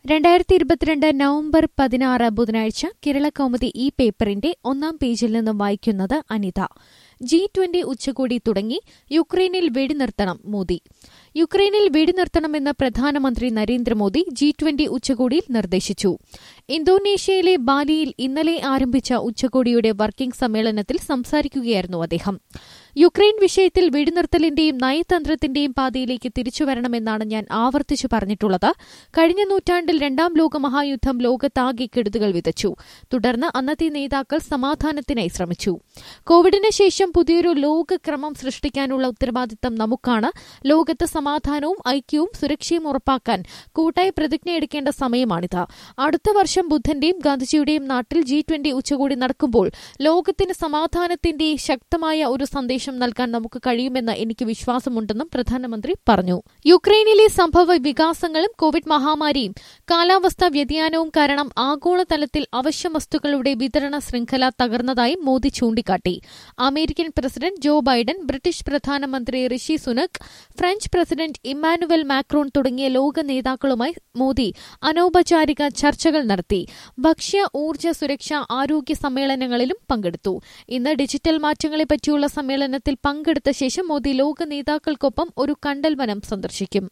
രണ്ടായിരത്തി ഇരുപത്തിരണ്ട് നവംബർ പതിനാറ് ബുധനാഴ്ച കേരള കൗമുദി ഈ പേപ്പറിന്റെ ഒന്നാം പേജിൽ നിന്നും വായിക്കുന്നത് അനിത ജി ട്വന്റി ഉച്ചകോടി തുടങ്ങി യുക്രൈനിൽ വെടിനിർത്തണം മോദി യുക്രൈനിൽ വെടിനിർത്തണമെന്ന് പ്രധാനമന്ത്രി നരേന്ദ്രമോദി ജി ട്വന്റി ഉച്ചകോടിയിൽ നിർദ്ദേശിച്ചു ഇന്തോനേഷ്യയിലെ ബാലിയിൽ ഇന്നലെ ആരംഭിച്ച ഉച്ചകോടിയുടെ വർക്കിംഗ് സമ്മേളനത്തിൽ സംസാരിക്കുകയായിരുന്നു അദ്ദേഹം യുക്രൈൻ വിഷയത്തിൽ വെടിനിർത്തലിന്റെയും നയതന്ത്രത്തിന്റെയും പാതയിലേക്ക് തിരിച്ചുവരണമെന്നാണ് ഞാൻ ആവർത്തിച്ചു പറഞ്ഞിട്ടുള്ളത് കഴിഞ്ഞ നൂറ്റാണ്ടിൽ രണ്ടാം ലോക മഹായുദ്ധം ലോകത്താകെ കെടുതികൾ വിതച്ചു തുടർന്ന് അന്നത്തെ നേതാക്കൾ സമാധാനത്തിനായി ശ്രമിച്ചു കോവിഡിന് ശേഷം പുതിയൊരു ലോകക്രമം സൃഷ്ടിക്കാനുള്ള ഉത്തരവാദിത്തം നമുക്കാണ് ലോകത്ത് സമാധാനവും ഐക്യവും സുരക്ഷയും ഉറപ്പാക്കാൻ കൂട്ടായി പ്രതിജ്ഞയെടുക്കേണ്ട സമയമാണിത് അടുത്ത വർഷം ബുദ്ധന്റെയും ഗാന്ധിജിയുടെയും നാട്ടിൽ ജി ട്വന്റി ഉച്ചകോടി നടക്കുമ്പോൾ ലോകത്തിന് സമാധാനത്തിന്റെ ശക്തമായ ഒരു സന്ദേശം നൽകാൻ നമുക്ക് കഴിയുമെന്ന് എനിക്ക് വിശ്വാസമുണ്ടെന്നും പ്രധാനമന്ത്രി പറഞ്ഞു യുക്രൈനിലെ സംഭവ വികാസങ്ങളും കോവിഡ് മഹാമാരിയും കാലാവസ്ഥാ വ്യതിയാനവും കാരണം ആഗോളതലത്തിൽ അവശ്യ വസ്തുക്കളുടെ വിതരണ ശൃംഖല തകർന്നതായും മോദി ചൂണ്ടിക്കാട്ടി American president Joe Biden British പ്രധാനമന്ത്രി Rishi Sunak French president Emmanuel Macron തുടങ്ങിയ ലോക നേതാക്കളുമായി മോദി അനൌപചാരിക ചർച്ചകൾ നടത്തി ഭക്ഷ്യ ഊർജ്ജ സുരക്ഷ ആരോഗ്യ സമ്മേളനങ്ങളിലും പങ്കെടുത്തു ഇന്ന് ഡിജിറ്റൽ മാറ്റങ്ങളെപ്പറ്റിയുള്ള സമ്മേളനത്തിൽ പങ്കെടുത്ത ശേഷം മോദി ലോക നേതാക്കൾക്കൊപ്പം ഒരു കണ്ടൽവനം സന്ദർശിക്കും